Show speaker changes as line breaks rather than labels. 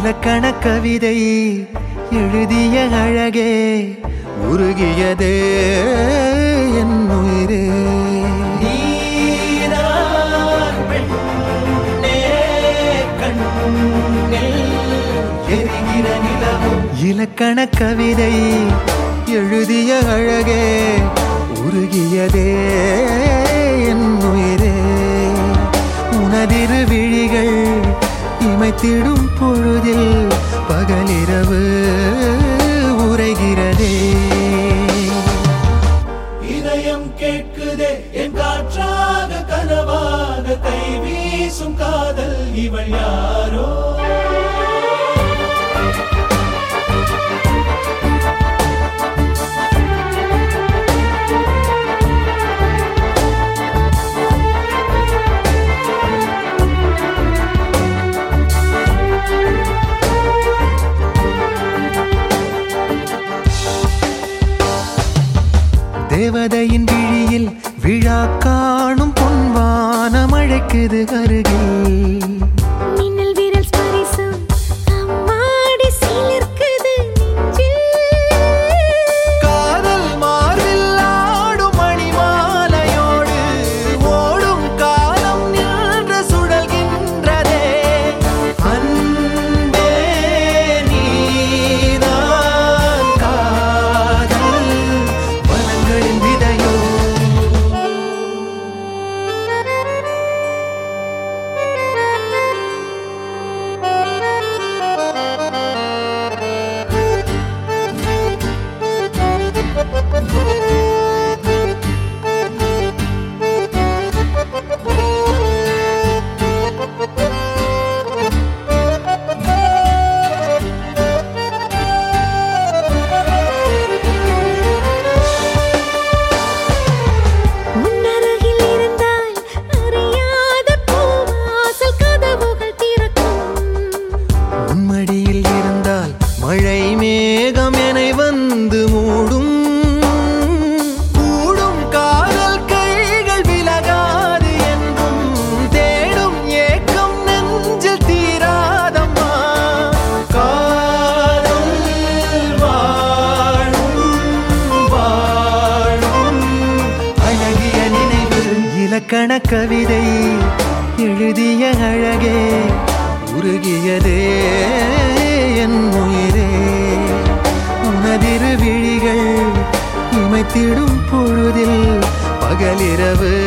இலக்கண கவிதை எழுதிய அழகே உருகியதே என் உயிரே நீதான் பெண்ணே, கண்ணில் எரிகிற நிலவும். இலக்கண கவிதை எழுதிய அழகே உருகியதே என் உயிரே உனதிரு விழிகள் இமைத்திடும் பொழுதில் பகலிரவு உரைகிறதே
இதயம் கேட்குதே என் காற்றாக கனவாக கை வீசும் காதல் இவள் யாரோ
தேவதையின் விழியில் விழா காணும் பொன்வானம் அழைக்குது அருகில்
மின்னல் விரல் ஸ்பரிசம் அம்மாடி சிலிர்க்குது நெஞ்சில்
காதல் மார்பில் ஆடும் மணிமாலையோடு ஓடும் காலம் நின்று சுழல்கின்றதே அன்பே நீதான் காதல் வனங்களின் விதையோ
உன்னருகில் இருந்தால் அறியாத பூவாசல் கதவுகள் திறக்கும்
உன்மடியில் இருந்தால் மழை மேகம் என வந்து மூடும் கூடும் காதல் கைகள் விலகாது என்றும் தேடும் ஏக்கம் நெஞ்சில் தீராதம்மா காதல் வாழும் வாழும் அழகிய நினைவு இலக்கண கவிதை எழுதிய அழகே உருகியதே என் உயிரே உனதிரு விழிகள் இமைத்திடும் பொழுதில் பகலிரவு